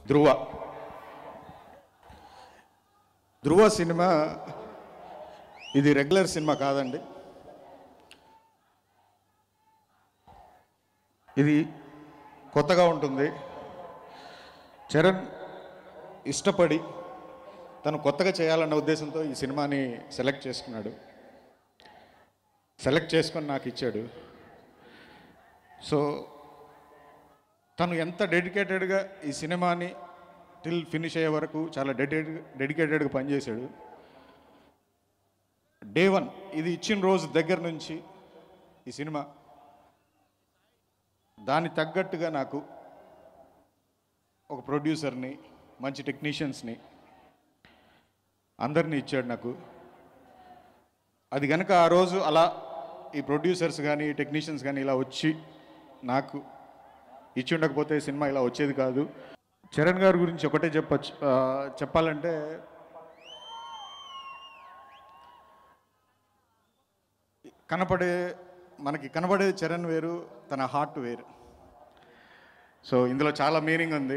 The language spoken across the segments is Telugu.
ధ్రువ ధ్రువ సినిమా ఇది రెగ్యులర్ సినిమా కాదండి ఇది కొత్తగా ఉంటుంది చరణ్ ఇష్టపడి తను కొత్తగా చేయాలన్న ఉద్దేశంతో ఈ సినిమాని సెలెక్ట్ చేసుకున్నాడు సెలెక్ట్ చేసుకొని నాకు ఇచ్చాడు సో తను ఎంత డెడికేటెడ్గా ఈ సినిమాని టిల్ ఫినిష్ అయ్యే వరకు చాలా డెడికేట్ డెడికేటెడ్గా పనిచేశాడు డే వన్ ఇది ఇచ్చిన రోజు దగ్గర నుంచి ఈ సినిమా దాని తగ్గట్టుగా నాకు ఒక ప్రొడ్యూసర్ని మంచి టెక్నీషియన్స్ని అందరినీ ఇచ్చాడు నాకు అది కనుక ఆ రోజు అలా ఈ ప్రొడ్యూసర్స్ కానీ టెక్నీషియన్స్ కానీ ఇలా వచ్చి నాకు ఇచ్చి ఉండకపోతే ఈ సినిమా ఇలా వచ్చేది కాదు చరణ్ గారి గురించి ఒకటే చెప్పచ్చు ఆ, చెప్పాలంటే కనపడే మనకి కనపడే చరణ్ వేరు తన హార్ట్ వేరు సో ఇందులో చాలా మీనింగ్ ఉంది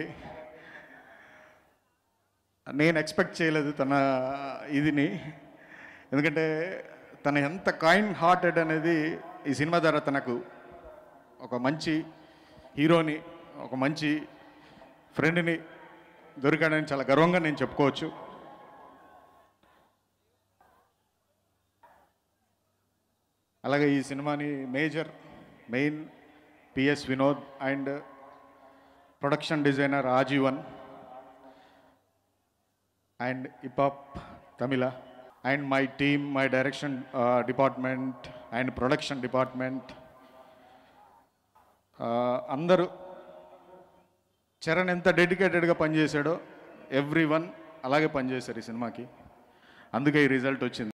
నేను ఎక్స్పెక్ట్ చేయలేదు తన ఇదిని ఎందుకంటే తన ఎంత కైండ్ హార్టెడ్ అనేది ఈ సినిమా ద్వారా తనకు ఒక మంచి హీరోని ఒక మంచి ఫ్రెండ్ని దొరికాడని చాలా గర్వంగా నేను చెప్పుకోవచ్చు అలాగే ఈ సినిమాని major main PS Vinod and production designer Ajeevan and Hiphop Tamizha and my team my direction department and production department అందరూ చరణ్ ఎంత డెడికేటెడ్గా పనిచేశాడో ఎవ్రీ వన్ అలాగే పనిచేశారు ఈ సినిమాకి అందుకే ఈ రిజల్ట్ వచ్చింది